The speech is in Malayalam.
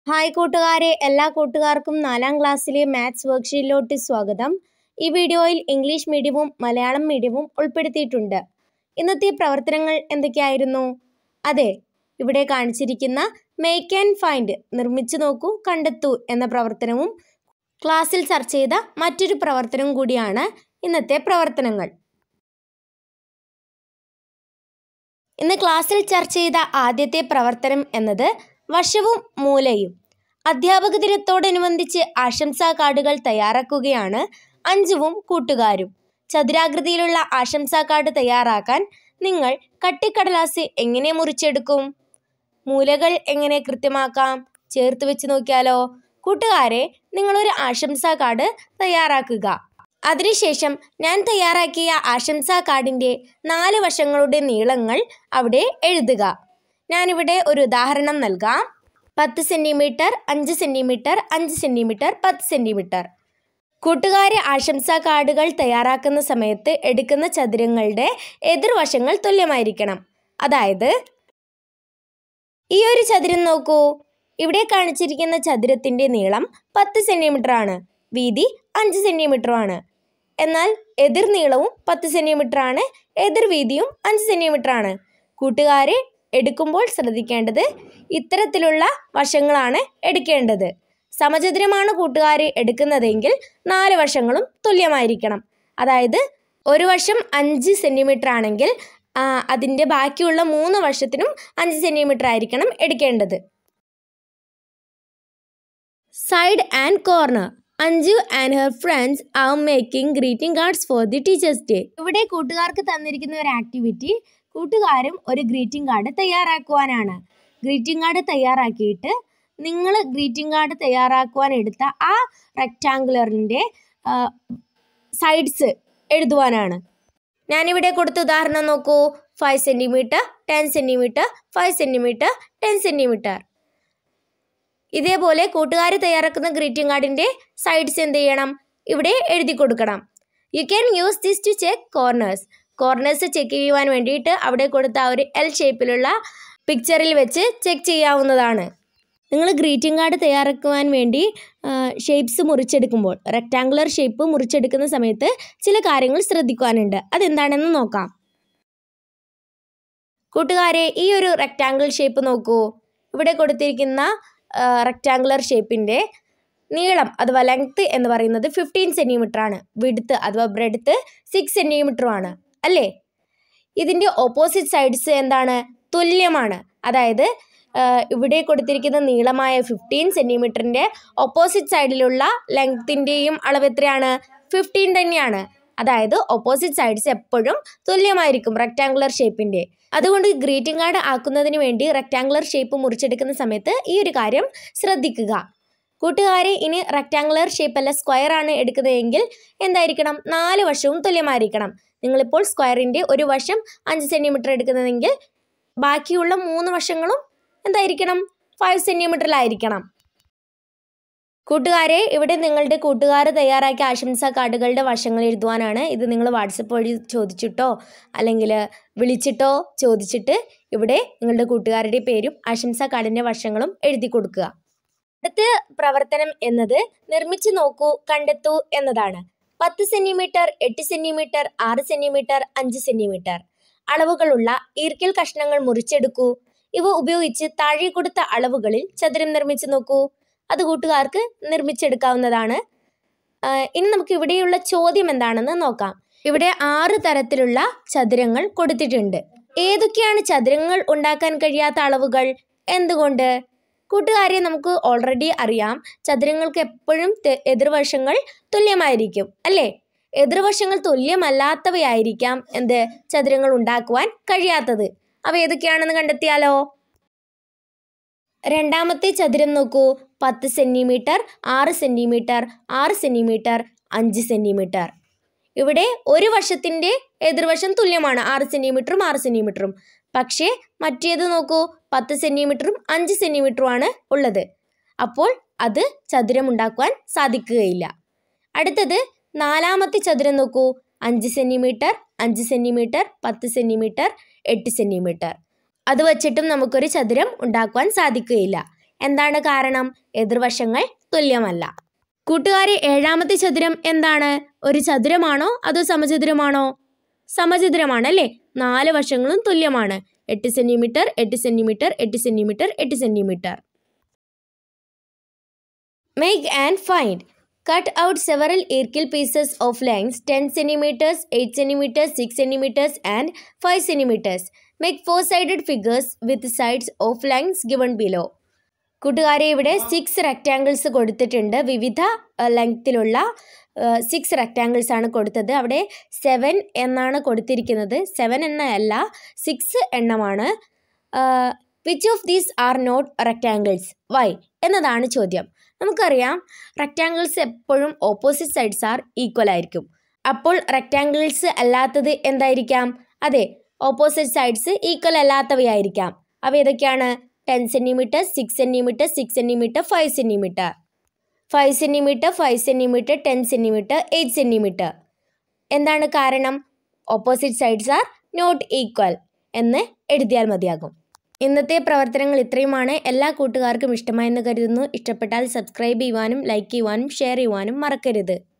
ഹായ് കൂട്ടുകാരെ എല്ലാ കൂട്ടുകാർക്കും നാലാം ക്ലാസ്സിലെ മാത്സ് വർക്ക്ഷീറ്റിലോട്ട് സ്വാഗതം ഈ വീഡിയോയിൽ ഇംഗ്ലീഷ് മീഡിയവും മലയാളം മീഡിയവും ഉൾപ്പെടുത്തിയിട്ടുണ്ട് ഇന്നത്തെ പ്രവർത്തനങ്ങൾ എന്തൊക്കെയായിരുന്നു അതെ ഇവിടെ കാണിച്ചിരിക്കുന്ന മേക്ക് ആൻഡ് ഫൈൻഡ് നിർമ്മിച്ചു നോക്കൂ കണ്ടെത്തൂ എന്ന പ്രവർത്തനവും ക്ലാസ്സിൽ ചർച്ച ചെയ്ത മറ്റൊരു പ്രവർത്തനം കൂടിയാണ് ഇന്നത്തെ പ്രവർത്തനങ്ങൾ ഇന്ന് ക്ലാസ്സിൽ ചർച്ച ചെയ്ത ആദ്യത്തെ പ്രവർത്തനം എന്നത് വശവും മൂലയും അധ്യാപക ദിനത്തോടനുബന്ധിച്ച് ആശംസാ കാർഡുകൾ തയ്യാറാക്കുകയാണ് അഞ്ജുവും കൂട്ടുകാരും ചതുരാകൃതിയിലുള്ള ആശംസാ കാർഡ് തയ്യാറാക്കാൻ നിങ്ങൾ കട്ടിക്കടലാസ് എങ്ങനെ മുറിച്ചെടുക്കും മൂലകൾ എങ്ങനെ കൃത്യമാക്കാം ചേർത്ത് വെച്ച് നോക്കിയാലോ കൂട്ടുകാരെ നിങ്ങളൊരു ആശംസാ കാർഡ് തയ്യാറാക്കുക അതിനുശേഷം ഞാൻ തയ്യാറാക്കിയ ആശംസാ കാർഡിൻ്റെ നാല് വശങ്ങളുടെ നീളങ്ങൾ അവിടെ എഴുതുക ഞാനിവിടെ ഒരു ഉദാഹരണം നൽകാം പത്ത് സെൻറ്റിമീറ്റർ അഞ്ച് സെൻറ്റിമീറ്റർ അഞ്ച് സെൻറ്റിമീറ്റർ പത്ത് സെൻറ്റിമീറ്റർ കൂട്ടുകാരെ ആശംസാ കാർഡുകൾ തയ്യാറാക്കുന്ന സമയത്ത് എടുക്കുന്ന ചതുരങ്ങളുടെ എതിർവശങ്ങൾ തുല്യമായിരിക്കണം അതായത് ഈ ഒരു ചതുരം നോക്കൂ ഇവിടെ കാണിച്ചിരിക്കുന്ന ചതുരത്തിൻ്റെ നീളം പത്ത് സെൻറ്റിമീറ്റർ ആണ് വീതി അഞ്ച് സെൻറ്റിമീറ്റർ ആണ് എന്നാൽ എതിർ നീളവും പത്ത് സെൻറ്റിമീറ്റർ ആണ് എതിർ വീതിയും അഞ്ച് സെൻറ്റിമീറ്റർ ആണ് കൂട്ടുകാരെ എടുക്കുമ്പോൾ ശ്രദ്ധിക്കേണ്ടത് ഇത്തരത്തിലുള്ള വശങ്ങളാണ് എടുക്കേണ്ടത് സമചതുരമാണ് കൂട്ടുകാർ എടുക്കുന്നതെങ്കിൽ നാല് വശങ്ങളും തുല്യമായിരിക്കണം അതായത് ഒരു വശം അഞ്ച് സെൻറ്റിമീറ്റർ ആണെങ്കിൽ ആ, അതിൻ്റെ ബാക്കിയുള്ള മൂന്ന് വശത്തിനും അഞ്ച് സെൻറ്റിമീറ്റർ ആയിരിക്കണം എടുക്കേണ്ടത് side and corner Anju and her friends are making greeting cards for the teachers day ഇവിടെ കൂട്ടുകാർക്ക് തന്നിരിക്കുന്ന ഒരു ആക്ടിവിറ്റി കൂട്ടുകാരും ഒരു ഗ്രീറ്റിംഗ് കാർഡ് തയ്യാറാക്കുവാനാണ് ഗ്രീറ്റിംഗ് കാർഡ് തയ്യാറാക്കിയിട്ട് നിങ്ങൾ ഗ്രീറ്റിംഗ് കാർഡ് തയ്യാറാക്കുവാൻ എടുത്ത ആ റെക്റ്റാങ്കുലറിൻ്റെ സൈഡ്സ് എഴുതുവാനാണ് ഞാനിവിടെ കൊടുത്ത ഉദാഹരണം നോക്കൂ five centimetre ten centimetre five centimetre ten centimetre ഇതേപോലെ കൂട്ടുകാർ തയ്യാറാക്കുന്ന ഗ്രീറ്റിംഗ് കാർഡിൻ്റെ സൈഡ്സ് എന്ത് ചെയ്യണം ഇവിടെ എഴുതി കൊടുക്കണം you can use this to check corners corners check ചെയ്യുവാൻ വേണ്ടിയിട്ട് അവിടെ കൊടുത്ത ആ ഒരു എൽ ഷേപ്പിലുള്ള പിക്ചറിൽ വെച്ച് ചെക്ക് ചെയ്യാവുന്നതാണ് നിങ്ങൾ ഗ്രീറ്റിംഗ് കാർഡ് തയ്യാറാക്കുവാൻ വേണ്ടി ഷേപ്സ് മുറിച്ചെടുക്കുമ്പോൾ റെക്റ്റാങ്കുലർ ഷേപ്പ് മുറിച്ചെടുക്കുന്ന സമയത്ത് ചില കാര്യങ്ങൾ ശ്രദ്ധിക്കുവാനുണ്ട് അതെന്താണെന്ന് നോക്കാം കൂട്ടുകാരെ ഈ ഒരു റെക്റ്റാങ്കിൾ ഷേപ്പ് നോക്കൂ ഇവിടെ കൊടുത്തിരിക്കുന്ന റെക്റ്റാങ്കുലർ ഷേപ്പിൻ്റെ നീളം അഥവാ ലെങ്ത് എന്ന് പറയുന്നത് ഫിഫ്റ്റീൻ സെൻറ്റിമീറ്റർ ആണ് വിടുത്ത് അഥവാ ബ്രെഡ്ത്ത് സിക്സ് സെൻറ്റിമീറ്ററും ആണ് അല്ലേ ഇതിൻ്റെ ഓപ്പോസിറ്റ് സൈഡ്സ് എന്താണ് തുല്യമാണ് അതായത് ആ, ഇവിടെ കൊടുത്തിരിക്കുന്ന നീളമായ ഫിഫ്റ്റീൻ സെൻറ്റിമീറ്ററിൻ്റെ ഓപ്പോസിറ്റ് സൈഡിലുള്ള ലെങ്ത്തിൻ്റെയും അളവ് എത്രയാണ് ഫിഫ്റ്റീൻ തന്നെയാണ് അതായത് ഓപ്പോസിറ്റ് സൈഡ്സ് എപ്പോഴും തുല്യമായിരിക്കും റെക്റ്റാങ്കുലർ ഷേപ്പിൻ്റെ അതുകൊണ്ട് ഗ്രീറ്റിംഗ് കാർഡ് ആക്കുന്നതിന് വേണ്ടി റെക്റ്റാങ്കുലർ ഷേപ്പ് മുറിച്ചെടുക്കുന്ന സമയത്ത് ഈ ഒരു കാര്യം ശ്രദ്ധിക്കുക കൂട്ടുകാരെ ഇനി റെക്റ്റാങ്കുലർ ഷേപ്പ് അല്ല സ്ക്വയർ ആണ് എടുക്കുന്നതെങ്കിൽ എന്തായിരിക്കണം നാല് വശവും തുല്യമായിരിക്കണം നിങ്ങളിപ്പോൾ സ്ക്വയറിൻ്റെ ഒരു വശം അഞ്ച് സെൻറ്റിമീറ്റർ എടുക്കുന്നതെങ്കിൽ ബാക്കിയുള്ള മൂന്ന് വശങ്ങളും എന്തായിരിക്കണം ഫൈവ് സെൻറ്റിമീറ്ററിലായിരിക്കണം കൂട്ടുകാരെ ഇവിടെ നിങ്ങളുടെ കൂട്ടുകാർ തയ്യാറാക്കിയ ആശംസാ കാർഡുകളുടെ വശങ്ങൾ എഴുതുവാനാണ് ഇത് നിങ്ങൾ വാട്സപ്പ് വഴി ചോദിച്ചിട്ടോ അല്ലെങ്കിൽ വിളിച്ചിട്ടോ ചോദിച്ചിട്ട് ഇവിടെ നിങ്ങളുടെ കൂട്ടുകാരുടെ പേരും ആശംസാ കാർഡിൻ്റെ വശങ്ങളും എഴുതി കൊടുക്കുക അടുത്ത പ്രവർത്തനം എന്നത് നിർമ്മിച്ചു നോക്കൂ കണ്ടെത്തൂ എന്നതാണ് പത്ത് സെൻറ്റിമീറ്റർ എട്ട് സെൻറ്റിമീറ്റർ ആറ് സെൻറ്റിമീറ്റർ അഞ്ച് സെൻറ്റിമീറ്റർ അളവുകളുള്ള ഈർക്കൽ കഷ്ണങ്ങൾ മുറിച്ചെടുക്കൂ ഇവ ഉപയോഗിച്ച് താഴെ കൊടുത്ത അളവുകളിൽ ചതുരം നിർമ്മിച്ചു നോക്കൂ അത് കൂട്ടുകാർക്ക് നിർമ്മിച്ചെടുക്കാവുന്നതാണ് ആ, ഇനി നമുക്ക് ഇവിടെയുള്ള ചോദ്യം എന്താണെന്ന് നോക്കാം ഇവിടെ ആറ് തരത്തിലുള്ള ചതുരങ്ങൾ കൊടുത്തിട്ടുണ്ട് ഏതൊക്കെയാണ് ചതുരങ്ങൾ ഉണ്ടാക്കാൻ കഴിയാത്ത അളവുകൾ എന്തുകൊണ്ട് കൂട്ടുകാരെ നമുക്ക് ഓൾറെഡി അറിയാം ചതുരങ്ങൾക്ക് എപ്പോഴും തെ- എതിർവശങ്ങൾ തുല്യമായിരിക്കും അല്ലേ എതിർവശങ്ങൾ തുല്യമല്ലാത്തവയായിരിക്കാം എന്ത് ചതുരങ്ങൾ ഉണ്ടാക്കുവാൻ കഴിയാത്തത് അവ ഏതൊക്കെയാണെന്ന് കണ്ടെത്തിയാലോ രണ്ടാമത്തെ ചതുരം നോക്കൂ പത്ത് സെൻറ്റിമീറ്റർ ആറ് സെൻറ്റിമീറ്റർ ആറ് സെൻറ്റിമീറ്റർ അഞ്ച് സെൻറ്റിമീറ്റർ ഇവിടെ ഒരു വശത്തിൻ്റെ എതിർവശം തുല്യമാണ് ആറ് സെൻറ്റിമീറ്ററും ആറ് സെൻറ്റിമീറ്ററും പക്ഷേ മറ്റേത് നോക്കൂ പത്ത് സെൻറ്റിമീറ്ററും അഞ്ച് സെൻറ്റിമീറ്ററുമാണ് ഉള്ളത് അപ്പോൾ അത് ചതുരം ഉണ്ടാക്കുവാൻ സാധിക്കുകയില്ല അടുത്തത് നാലാമത്തെ ചതുരം നോക്കൂ അഞ്ച് സെൻറ്റിമീറ്റർ അഞ്ച് സെൻറ്റിമീറ്റർ പത്ത് സെൻറ്റിമീറ്റർ എട്ട് സെൻറ്റിമീറ്റർ അത് വച്ചിട്ടും നമുക്കൊരു ചതുരം ഉണ്ടാക്കുവാൻ സാധിക്കുകയില്ല എന്താണ് കാരണം എതിർവശങ്ങൾ തുല്യമല്ല കൂട്ടുകാരെ ഏഴാമത്തെ ചതുരം എന്താണ് ഒരു ചതുരമാണോ അതോ സമചതുരമാണോ സമചതുരമാണ് അല്ലേ നാല് വശങ്ങളും തുല്യമാണ് എട്ട് സെന്റിമീറ്റർ എട്ട് സെന്റിമീറ്റർ എട്ട് സെന്റിമീറ്റർ എട്ട് centimetre Make and find. Cut out several earkill pieces of lengths 10 centimeters, 8 centimeters, 6 centimeters, and 5 centimeters. Make four-sided figures with sides of lengths given below. കൂട്ടുകാരെ ഇവിടെ സിക്സ് റെക്റ്റാങ്കിൾസ് കൊടുത്തിട്ടുണ്ട് വിവിധ ലെങ്ത്തിലുള്ള സിക്സ് റെക്റ്റാങ്കിൾസ് ആണ് കൊടുത്തത് അവിടെ സെവൻ എന്നാണ് കൊടുത്തിരിക്കുന്നത് സെവൻ എണ്ണമല്ല സിക്സ് എണ്ണമാണ് which of these are not rectangles why എന്നതാണ് ചോദ്യം നമുക്കറിയാം റെക്റ്റാങ്കിൾസ് എപ്പോഴും ഓപ്പോസിറ്റ് സൈഡ്സ് ആർ ഈക്വൽ ആയിരിക്കും അപ്പോൾ റെക്റ്റാങ്കിൾസ് അല്ലാത്തത് എന്തായിരിക്കാം അതെ ഓപ്പോസിറ്റ് സൈഡ്സ് ഈക്വൽ അല്ലാത്തവയായിരിക്കാം അവ ഏതൊക്കെയാണ് ten centimetre six centimetre six centimetre five centimetre five centimetre five centimetre ten centimetre eight centimetre എന്താണ് കാരണം opposite sides are not equal എന്ന് എഴുതിയാൽ മതിയാകും ഇന്നത്തെ പ്രവർത്തനങ്ങൾ ഇത്രയുമാണ് എല്ലാ കൂട്ടുകാർക്കും ഇഷ്ടമായെന്ന് കരുതുന്നു ഇഷ്ടപ്പെട്ടാൽ സബ്സ്ക്രൈബ് ചെയ്യുവാനും ലൈക്ക് ചെയ്യുവാനും ഷെയർ ചെയ്യുവാനും മറക്കരുത്